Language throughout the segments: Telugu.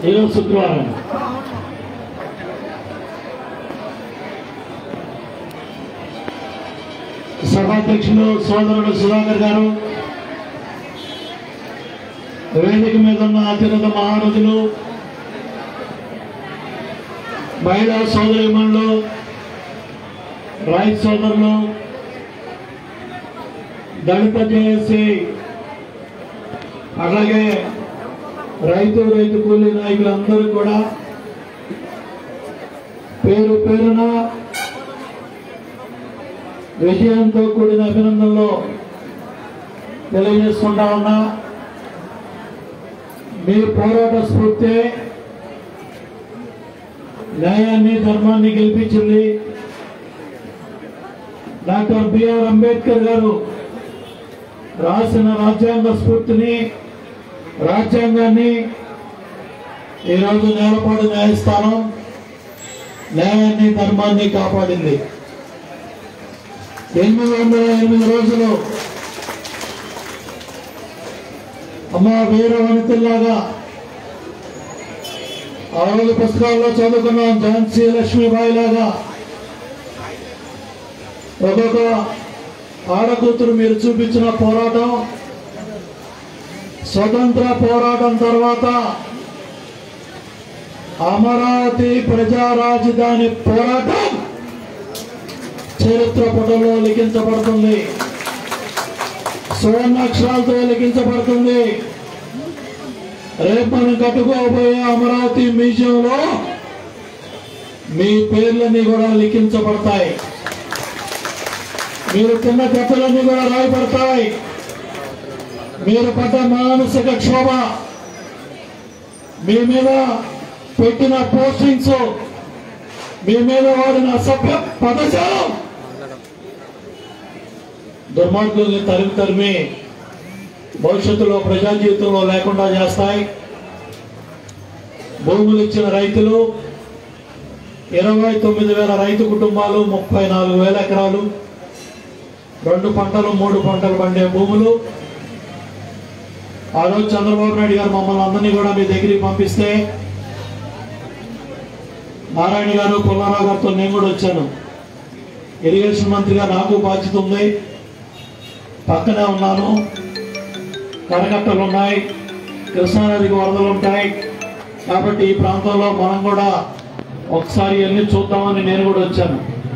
ఈరోజు శుక్రవారం సభాధ్యక్షులు సోదరుడు సుధాకర్ గారు వేదిక మీద ఉన్న అత్యున్నత మహారథులు మహిళా సోదరిమణులు రైతు సోదరులు దళిత జేఏసీ అలాగే రైతు రైతు కూలీ నాయకులందరూ కూడా పేరు పేరున విజయంతో కూడిన అభినందనలు తెలియజేసుకుంటా ఉన్నా మీ పోరాట స్ఫూర్తి న్యాయాన్ని ధర్మాన్ని గెలిపించింది డాక్టర్ బిఆర్ అంబేద్కర్ గారు రాసిన రాజ్యాంగ స్ఫూర్తిని రాజ్యాంగాన్ని ఈరోజు నేలపాడు న్యాయస్థానం న్యాయాన్ని ధర్మాన్ని కాపాడింది ఎనిమిది వందల ఎనిమిది రోజులు అమ్మ వీర వనితల్లాగా ఆ రోజు పుస్తకాల్లో చదువుకున్నాం ఝాన్సీ లక్ష్మీబాయి లాగా ఒక్కొక్క ఆడకూతురు మీరు చూపించిన పోరాటం స్వతంత్ర పోరాటం తర్వాత అమరావతి ప్రజా రాజధాని పోరాటం చరిత్ర పుటంలో లిఖించబడుతుంది సువర్ణాక్షరాలతో లిఖించబడుతుంది రేపు మనం కట్టుకోబోయే అమరావతి మ్యూజియంలో మీ పేర్లన్నీ కూడా లిఖించబడతాయి మీరు తిన్న కథలన్నీ కూడా రాయబడతాయి మీరు పడ్డ మానసిక క్షోభ మీ మీద పెట్టిన పోస్టింగ్స్ మీ మీద వాడిన అసభ్య పదజాలం దుర్మార్గుల్ని తరిమి తరిమి భవిష్యత్తులో ప్రజా జీవితంలో లేకుండా చేస్తాయి భూములు ఇచ్చిన రైతులు ఇరవై తొమ్మిది వేల రైతు కుటుంబాలు ముప్పై నాలుగు వేల ఎకరాలు రెండు పంటలు మూడు పంటలు పండే భూములు ఆ రోజు చంద్రబాబు నాయుడు గారు మమ్మల్ని అందరినీ కూడా మీ దగ్గరికి పంపిస్తే నారాయణ గారు పుల్లారావు గారితో నేను కూడా వచ్చాను ఇరిగేషన్ మంత్రిగా నాకు బాధ్యత ఉంది పక్కనే ఉన్నాను కరకట్టలు ఉన్నాయి కృష్ణానదికి వరదలు ఉంటాయి కాబట్టి ఈ ప్రాంతంలో మనం కూడా ఒకసారి వెళ్ళి చూద్దామని నేను కూడా వచ్చాను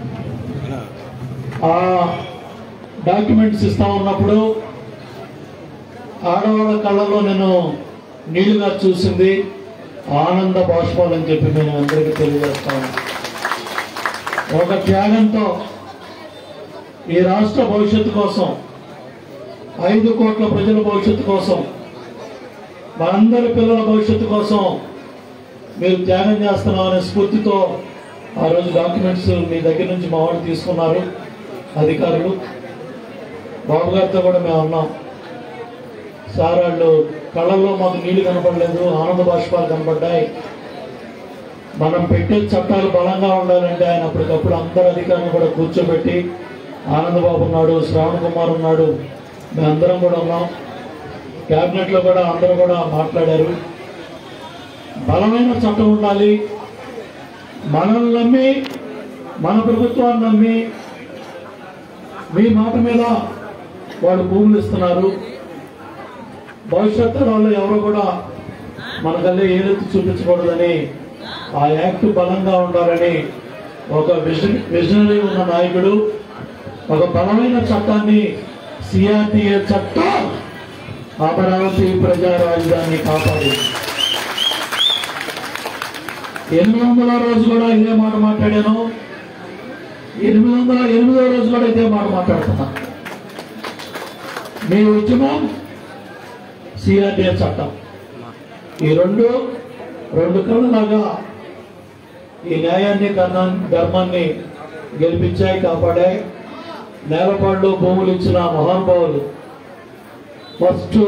ఆ డాక్యుమెంట్స్ ఇస్తా ఉన్నప్పుడు ఆడవాళ్ళ కళ్ళలో నేను నీళ్లుగా చూసింది ఆనంద బాష్పాలని చెప్పి నేను అందరికీ తెలియజేస్తాను ఒక త్యాగంతో ఈ రాష్ట్ర భవిష్యత్తు కోసం ఐదు కోట్ల ప్రజల భవిష్యత్తు కోసం మనందరి పిల్లల భవిష్యత్తు కోసం మీరు త్యాగం చేస్తున్నాం అనే స్ఫూర్తితో ఆ రోజు డాక్యుమెంట్స్ మీ దగ్గర నుంచి మా వాళ్ళు తీసుకున్నారు అధికారులు బాబు గారితో కూడా మేము అన్నాం సార్ వాళ్ళు కళ్ళల్లో మాకు నీళ్లు కనపడలేదు ఆనంద బాష్పాలు కనపడ్డాయి మనం పెట్టే చట్టాలు బలంగా ఉండాలంటే ఆయన అప్పటికప్పుడు అందరు అధికారులను కూడా కూర్చోబెట్టి ఆనందబాబు ఉన్నాడు శ్రావణ్ కుమార్ ఉన్నాడు మేమందరం కూడా ఉన్నాం క్యాబినెట్ లో కూడా అందరూ కూడా మాట్లాడారు బలమైన చట్టం ఉండాలి మనల్ని నమ్మి మన ప్రభుత్వాన్ని నమ్మి మీ మాట మీద వాళ్ళు భూములు ఇస్తున్నారు భవిష్యత్తు వాళ్ళు ఎవరు కూడా మనకల్లే ఏదెత్తి చూపించకూడదని ఆ యాక్ట్ బలంగా ఉండాలని ఒక విజన్ విజనరీ ఉన్న నాయకుడు ఒక బలమైన చట్టాన్ని సిఆర్టీఏ చట్టం అమరావతి ప్రజా రాజధాని కాపాడి ఎనిమిది వందల రోజు కూడా ఇదే మాట మాట్లాడాను ఎనిమిది వందల ఎనిమిదో రోజు కూడా ఇదే మాట మాట్లాడుతున్నా మీ ఉద్యమం సిఆర్టీఏ చట్టం ఈ రెండు రెండు కళ్ళలాగా ఈ న్యాయాన్ని ధర్మాన్ని ధర్మాన్ని గెలిపించాయి కాపాడాయి నేలపాడులో భూములు ఇచ్చిన మహానుభావులు ఫస్ట్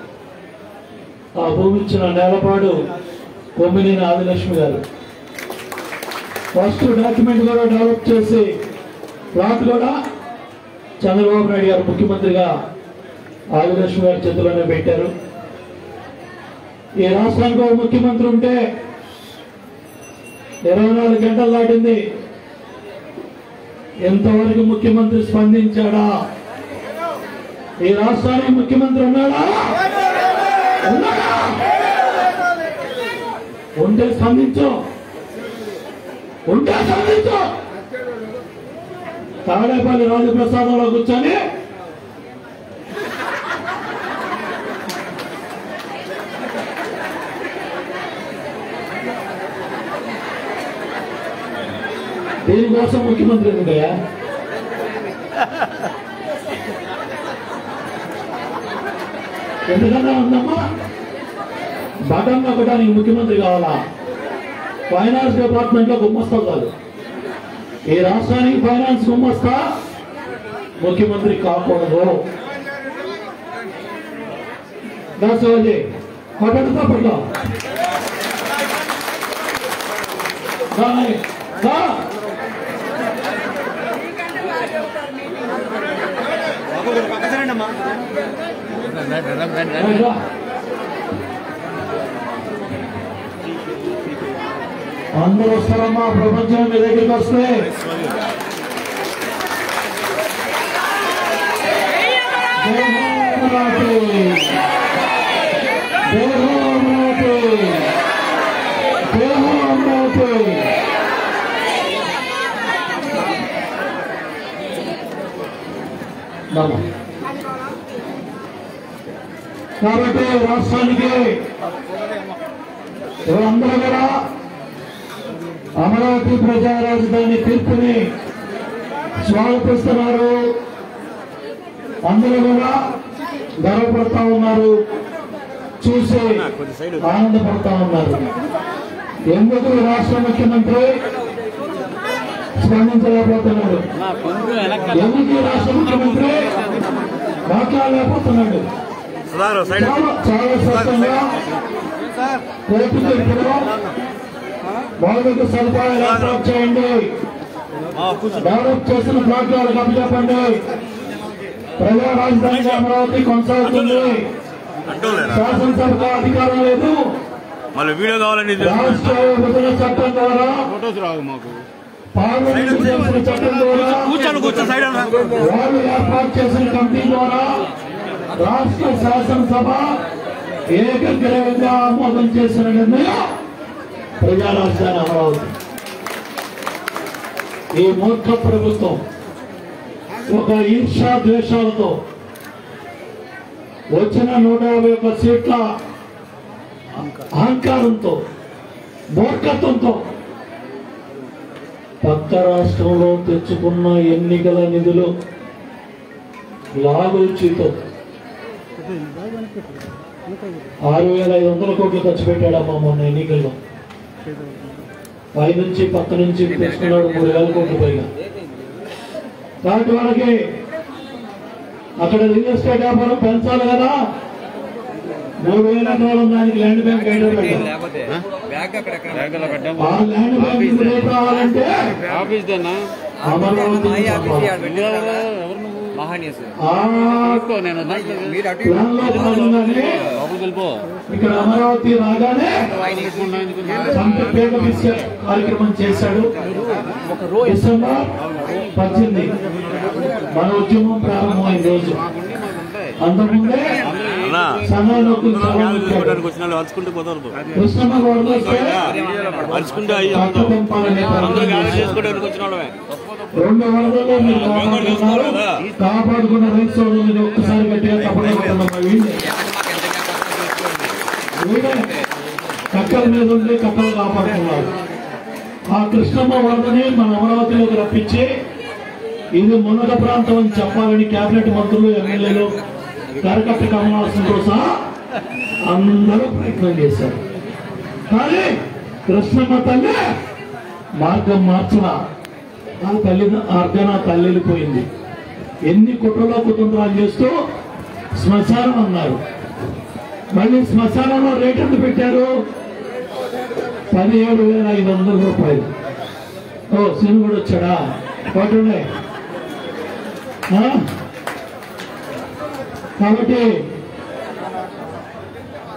ఆ భూమి ఇచ్చిన నేలపాడు కొమ్మినేని ఆదిలక్ష్మి గారు ఫస్ట్ డాక్యుమెంట్ కూడా డెవలప్ చేసి ప్లాట్ కూడా చంద్రబాబు నాయుడు గారు ముఖ్యమంత్రిగా ఆదిలక్ష్మి గారి చేతిలోనే పెట్టారు ఈ రాష్ట్రానికి ఒక ముఖ్యమంత్రి ఉంటే ఇరవై నాలుగు గంటలు దాటింది ఎంతవరకు ముఖ్యమంత్రి స్పందించాడా ఈ రాష్ట్రానికి ముఖ్యమంత్రి ఉన్నాడా ఉన్నాడా ఉంటే స్పందించు ఉంటే స్పందించు తాడేపల్లి రాజప్రసాదంలో కూర్చొని దీనికోసం ముఖ్యమంత్రి ఉండయా ఎందుకన్నా ఉందమ్మా బటన్ నొక్కడానికి ముఖ్యమంత్రి కావాలా ఫైనాన్స్ డిపార్ట్మెంట్ లో గుమ్మస్తా కాదు ఈ రాష్ట్రానికి ఫైనాన్స్ గుమ్మస్తా ముఖ్యమంత్రి కాకూడదు దాసోజీ కొట్టండి తప్పట్లో దా రా. అందరూ వస్తారమ్మా ప్రపంచం మీ దగ్గరికి వస్తే జై హో అమరావతి జై హో అమరావతి జై హో అమరావతి బాబా. కాబట్టి రాష్ట్రానికి అందరూ కూడా అమరావతి ప్రజా రాజధాని తీర్పుని స్వాగతిస్తున్నారు అందరూ కూడా గర్వపడతా ఉన్నారు చూసి ఆనందపడతా ఉన్నారు ఎందుకు ఈ రాష్ట్ర ముఖ్యమంత్రి స్పందించలేకపోతున్నాడు ఎందుకు ఈ రాష్ట్ర ముఖ్యమంత్రి మాట్లాడలేకపోతున్నాడు సుధారు సైడ్ చాలా చాలా స్పష్టంగా కోర్టు తీర్పులో మౌలిక సదుపాయాలు ఏర్పాటు చేయండి డెవలప్ చేసిన ప్లాట్లు వాళ్ళకి అప్పచెప్పండి ప్రజా రాజధానిగా అమరావతి కొనసాగుతుంది అంటూలేరా శాసనసభకు అధికారం లేదు మళ్ళీ వీడియో కావాలని రాష్ట్ర విభజన చట్టం ద్వారా ఫోటోస్ రావు మాకు పార్లమెంట్ చేసిన చట్టం ద్వారా కూర్చోండి కూర్చో సైడ్ అన్నా వాళ్ళు ఏర్పాటు చేసిన కమిటీ ద్వారా రాష్ట్ర శాసనసభ ఏకగ్రీవంగా ఆమోదం చేసిన నిర్ణయం ప్రజా రాజధాని అమరావతి ఈ మూర్ఖ ప్రభుత్వం ఒక ఈర్షా ద్వేషాలతో వచ్చిన నూట యాభై ఒక్క సీట్ల అహంకారంతో మూర్ఖత్వంతో పక్క రాష్ట్రంలో తెచ్చుకున్న ఎన్నికల నిధులు లాగూచితో ఆరు వేల ఐదు వందల కోట్లు ఖర్చు పెట్టాడమ్మా మొన్న ఎన్నికల్లో పై నుంచి పక్క నుంచి తెచ్చుకున్నాడు మూడు వేల కోట్లు పైగా కాబట్టి వాళ్ళకి అక్కడ రియల్ ఎస్టేట్ వ్యాపారం పెంచాలి కదా మూడు వేల ఎకరాలు దానికి ల్యాండ్ బ్యాంక్ ఐడియా పెట్టాలి బ్యాగ్ లో పెట్టాము ఆ ల్యాండ్ బ్యాంక్ రేపు రావాలంటే ఆఫీస్ దేనా అమరావతి ఎవరు నువ్వు ఆ తీసుకో నేను దాంట్లో ప్లాన్ లో భాగంగానే లోపలికి వెళ్ళిపో ఇక్కడ అమరావతి రాగానే తీసుకున్నా ఎందుకు సంత పేట తీసుకే కార్యక్రమం చేశాడు డిసెంబర్ పద్దెనిమిది మన ఉద్యమం ప్రారంభమైన రోజు మాకుండి మాకు ఉంటాయి అంతకుముందే అన్నా సన్నాయి నొక్కులు చూడడానికి ప్రారంభించాడు వచ్చిన వాళ్ళు అరుచుకుంటే కుదరదు కృష్ణమ్మ గౌడ్ వస్తే అరుచుకుంటే అయ్యి పక్క పంపాలని అందరూ ప్రారంభం గ్యారెంటీ చేశాడు. చేసుకోవడానికి వచ్చిన వాళ్ళమే రెండు వరదల్లో మీరు కాపాడుకున్నారు కాపాడుకున్న రైతు సోదరులు ఒక్కసారి గట్టిగా తప్పకుండా కొట్టండి వీళ్ళే వీళ్ళే కట్టల మీద ఉండి కట్టలు కాపాడుకున్నారు ఆ కృష్ణమ్మ వరదని మన అమరావతిలోకి రప్పించి ఇది మునగ ప్రాంతం అని చెప్పాలని కేబినెట్ మంత్రులు ఎమ్మెల్యేలు కరకట్ట కమలాసంతో సహా అందరూ ప్రయత్నం చేశారు కానీ కృష్ణమ్మ తల్లి మార్గం మార్చలా ఆ తల్లి అర్ధన తల్లి వెళ్ళిపోయింది ఎన్ని కుట్రలో కుటుంబాలు చేస్తూ శ్మశానం అన్నారు మళ్ళీ శ్మశానంలో రేట్ ఎంత పెట్టారు పదిహేడు వేల ఐదు వందల రూపాయలు ఓ సినిమా కూడా వచ్చాడా కొట్టుండే ఆ? కాబట్టి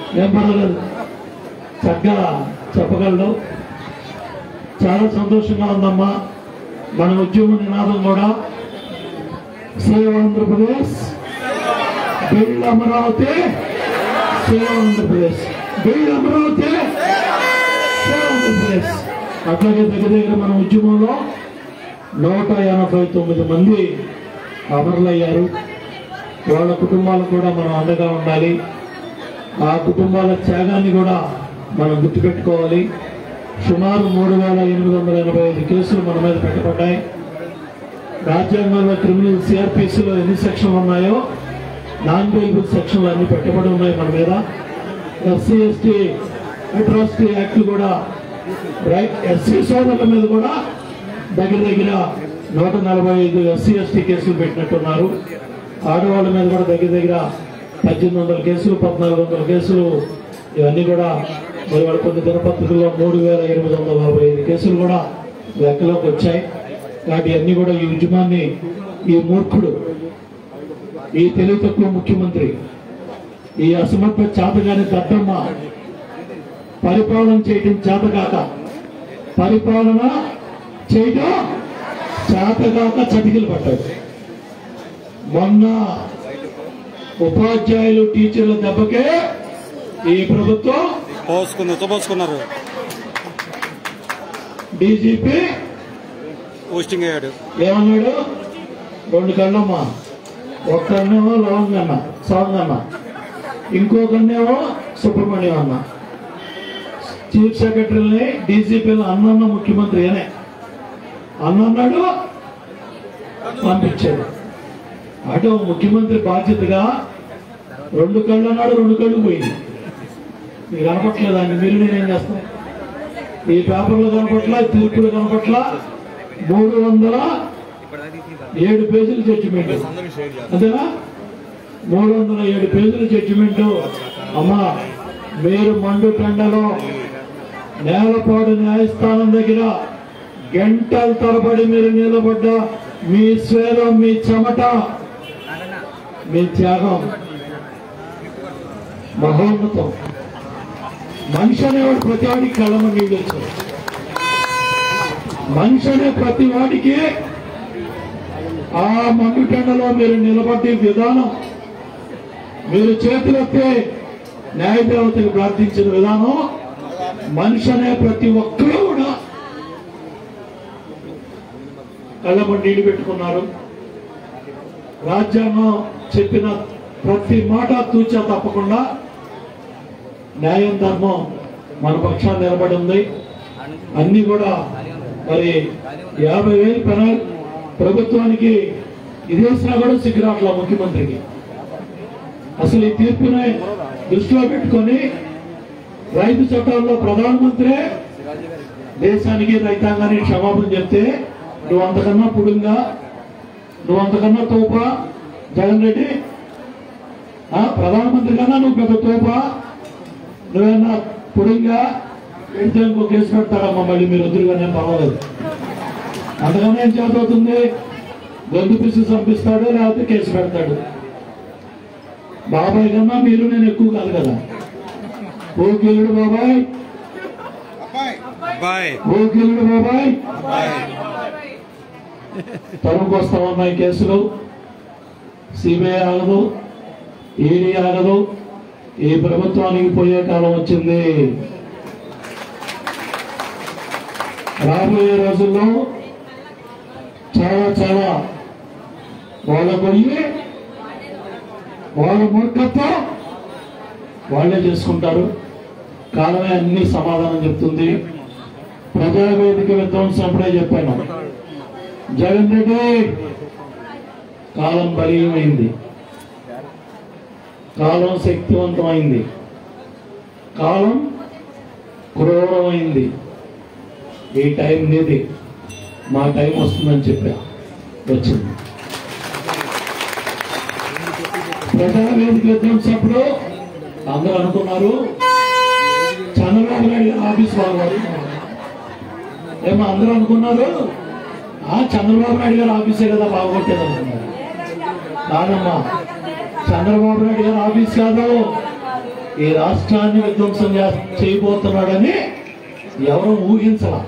ఏం పర్వాలేదు చక్కగా చెప్పగలడు చాలా సంతోషంగా ఉందమ్మా మన ఉద్యమ నినాదం కూడా సేవ ఆంధ్రప్రదేశ్ బిల్డ్ అమరావతి సేవ ఆంధ్రప్రదేశ్ బిల్డ్ అమరావతి సేవ ఆంధ్రప్రదేశ్ అట్లాగే దగ్గర దగ్గర మన ఉద్యమంలో నూట ఎనభై తొమ్మిది మంది అమరులయ్యారు వాళ్ళ కుటుంబాలకు కూడా మనం అండగా ఉండాలి ఆ కుటుంబాల త్యాగాన్ని కూడా మనం గుర్తుపెట్టుకోవాలి సుమారు మూడు వేల ఎనిమిది వందల ఎనభై ఐదు కేసులు మన మీద పెట్టబడ్డాయి రాజ్యాంగంలో క్రిమినల్ సిఆర్పిసిలో ఎన్ని సెక్షన్లు ఉన్నాయో నాన్ బెయిలబుల్ సెక్షన్లు అన్ని పెట్టబడి ఉన్నాయి మన మీద ఎస్సీ ఎస్టీ అట్రాసిటీ యాక్ట్ కూడా రైట్ ఎస్సీ సోదరుల మీద కూడా దగ్గర దగ్గర నూట నలభై ఐదు ఎస్సీ ఎస్టీ కేసులు పెట్టినట్టున్నారు ఆడవాళ్ళ మీద కూడా దగ్గర దగ్గర పద్దెనిమిది వందల కేసులు పద్నాలుగు వందల కేసులు ఇవన్నీ కూడా మరి వాళ్ళ కొన్ని దినపత్రికల్లో మూడు వేల ఎనిమిది వందల నలభై ఐదు కేసులు కూడా లెక్కలోకి వచ్చాయి కాబట్టి అన్ని కూడా ఈ ఉద్యమాన్ని ఈ మూర్ఖుడు ఈ తెలివి తక్కువ ముఖ్యమంత్రి ఈ అసమర్థ చేతగాని దద్దమ్మ పరిపాలన చేయటం చేతకాక పరిపాలన చేయటం చేతకాక చతికిలు పట్టాడు మొన్న ఉపాధ్యాయులు టీచర్ల దెబ్బకే ఈ ప్రభుత్వం పోసుకుంది పోసుకున్నారు డీజీపీ పోస్టింగ్ అయ్యాడు ఏమన్నాడు రెండు కళ్ళమ్మ ఒక్కడనేమో లవంగ్ అన్న సాంగ్ అన్న ఇంకొకరినేమో సుబ్రహ్మణ్యం అన్న చీఫ్ సెక్రటరీని డీజీపీని అన్నన్న ముఖ్యమంత్రి అనే అన్నన్నాడు పంపించాడు అటు ముఖ్యమంత్రి బాధ్యతగా రెండు కళ్ళు అన్నాడు రెండు కళ్ళు పోయింది మీకు కనపట్లేదా అండి మీరు నేనేం చేస్తాను ఈ పేపర్లో కనపట్ల తీర్పులు కనపట్ల మూడు వందల ఏడు పేజీల జడ్జిమెంట్ అంతేనా మూడు వందల ఏడు పేజీల జడ్జిమెంట్ అమ్మా మీరు మండు టెండలో నేలపాడు న్యాయస్థానం దగ్గర గంటల తరబడి మీరు నిలబడ్డ మీ స్వేదం మీ చెమట మీ త్యాగం మహోన్నతం మనిషి అనేవాడు ప్రతి వాడికి కళ్ళమ నీళ్ళు వచ్చాయి మనిషి అనే ప్రతి వాడికి ఆ మండుటెండలో మీరు నిలబడే విధానం మీరు చేతులెత్తే న్యాయదేవతకు ప్రార్థించిన విధానం మనిషి అనే ప్రతి ఒక్కరూ కూడా కళ్ళమ నీళ్లు పెట్టుకున్నారు రాజ్యాంగం చెప్పిన ప్రతి మాట తూచా తప్పకుండా న్యాయం ధర్మం మన పక్షాన్ని నిలబడి ఉంది అన్ని కూడా మరి యాభై వేలు పెనాల్ ప్రభుత్వానికి ఇదేసినా కూడా సిగ్గురాట్ల ముఖ్యమంత్రికి అసలు ఈ తీర్పుని దృష్టిలో పెట్టుకొని రైతు చట్టాల్లో ప్రధానమంత్రి దేశానికి రైతాంగానికి క్షమాపణ చెప్తే నువ్వు అంతకన్నా పుడుంగా నువ్వు అంతకన్నా తోప జగన్ రెడ్డి ఆ, ప్రధానమంత్రి కన్నా నువ్వు పెద్ద తోప నువ్వేమన్నా పుడింగా పెడితే ఇంకో కేసు పెడతాడమ్మా మళ్ళీ మీరు ఎదురుగానే పర్వాలేదు అంతకన్నా ఏం చేతవుతుంది గొంతు పిసి చంపిస్తాడు లేకపోతే కేసు పెడతాడు బాబాయ్ కన్నా మీరు నేను ఎక్కువ కాదు కదా ఓకేలుడు బాబాయ్ బాయ్ ఓకేలుడు బాబాయ్ తరువుకు వస్తామన్నాయి కేసులు సిబిఐ ఆగదు ఈడీ ఆగదు ఈ ప్రభుత్వానికి పోయే కాలం వచ్చింది రాబోయే రోజుల్లో చాలా చాలా వాళ్ళ పోయి వాళ్ళ మూర్ఖత్వం వాళ్ళే చేసుకుంటారు కాలమే అన్ని సమాధానం చెప్తుంది ప్రజావేదిక విధ్వంసం అప్పుడే చెప్పాను జగన్ రెడ్డి కాలం బలీయమైంది కాలం శక్తివంతమైంది కాలం క్రూరమైంది ఈ టైం నీది మా టైం వస్తుందని చెప్పా వచ్చింది ప్రజావేదిక విధ్వంసప్పుడు అందరూ అనుకున్నారు చంద్రబాబు నాయుడు గారి ఆఫీస్ వాళ్ళు ఏమో అందరూ అనుకున్నారు ఆ చంద్రబాబు నాయుడు గారి ఆఫీసే కదా బాగొట్టేది అనుకున్నారు కాదమ్మా చంద్రబాబు నాయుడు గారి ఆఫీస్ కాదు ఈ రాష్ట్రాన్ని విధ్వంసం చే- చేయబోతున్నాడని ఎవరు ఊహించలా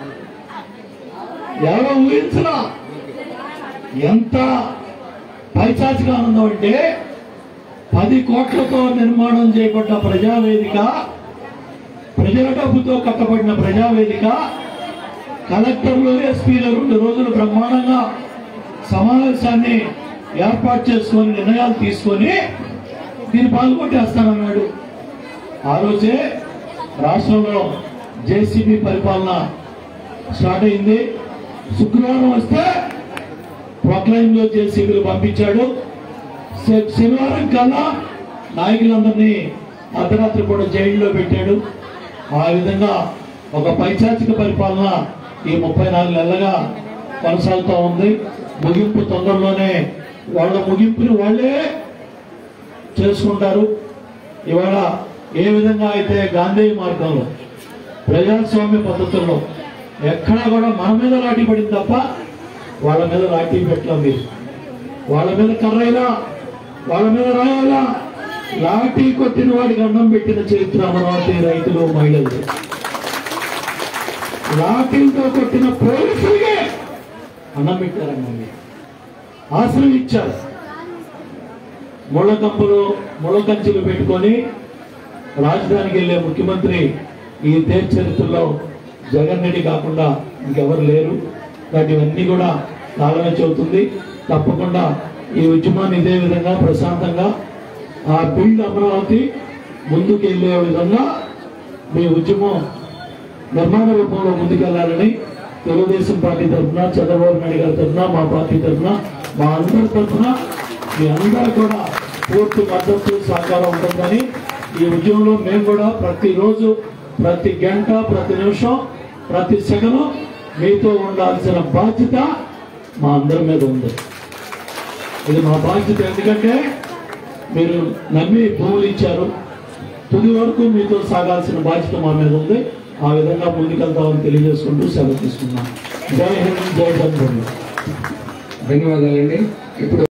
ఎవరు ఊహించలా ఎంత పైచాచిక ఆనందం అంటే పది కోట్లతో నిర్మాణం చేయబడ్డ ప్రజావేదిక ప్రజల డబ్బుతో కట్టబడిన ప్రజావేదిక కలెక్టర్లు ఎస్పీలు రెండు రోజులు బ్రహ్మాండంగా సమావేశాన్ని ఏర్పాటు చేసుకొని నిర్ణయాలు తీసుకొని దీన్ని పాల్గొట్టేస్తానన్నాడు ఆ రోజే రాష్ట్రంలో జేసీబీ పరిపాలన స్టార్ట్ అయింది శుక్రవారం వస్తే ప్రొక్లైన్ లో జేసీబీలు పంపించాడు శ- శనివారం కల్లా నాయకులందరినీ అర్ధరాత్రి కూడా జైల్లో పెట్టాడు ఆ విధంగా ఒక పైచాచిక పరిపాలన ఈ ముప్పై నాలుగు నెలలుగా కొనసాగుతూ ఉంది ముగింపు తొందరలోనే వాళ్ళ ముగింపుని వాళ్ళే చేసుకుంటారు ఇవాళ ఏ విధంగా అయితే గాంధీ మార్గంలో ప్రజాస్వామ్య పద్ధతుల్లో ఎక్కడా కూడా మన మీద లాఠీ పడింది తప్ప వాళ్ళ మీద లాఠీ పెట్టలేం మీరు వాళ్ళ మీద కర్రైనా వాళ్ళ మీద రాయాలా లాఠీ కొట్టిన వాడికి అన్నం పెట్టిన చరిత్ర అమరావతి రైతులు మహిళలు లాఠీలతో కొట్టిన పోలీసులకే అన్నం పెట్టారన్న మీరు ఆశ్రయం ఇచ్చారు ముళ్ళ కంపులు ముళ్ళ కంచెలు పెట్టుకొని రాజధానికి వెళ్లే ముఖ్యమంత్రి ఈ దేశ చరిత్రలో జగన్ రెడ్డి కాకుండా ఇంకెవరు లేరు కాబట్టి ఇవన్నీ కూడా కాలమే చెబుతుంది తప్పకుండా ఈ ఉద్యమాన్ని ఇదే విధంగా ప్రశాంతంగా ఆ బిల్డ్ అమరావతి ముందుకు వెళ్ళే విధంగా మీ ఉద్యమం నిర్మాణ రూపంలో ముందుకెళ్లాలని తెలుగుదేశం పార్టీ తరఫున చంద్రబాబు నాయుడు గారి తరఫున మా పార్టీ తరఫున మా అందరి తరఫున మీ అందరూ కూడా పూర్తి మద్దతు సహకారం ఉంటుందని ఈ ఉద్యమంలో మేము కూడా ప్రతిరోజు ప్రతి గంట ప్రతి నిమిషం ప్రతి సెకను మీతో ఉండాల్సిన బాధ్యత మా అందరి మీద ఉంది ఇది మా బాధ్యత ఎందుకంటే మీరు నమ్మి భూములు ఇచ్చారు తుది వరకు మీతో సాగాల్సిన బాధ్యత మా మీద ఉంది ఆ విధంగా ముందుకెళ్తామని తెలియజేసుకుంటూ సెలవు తీసుకున్నాం జై హింద్ జై జగన్ ధన్యవాదాలండి ఇప్పుడు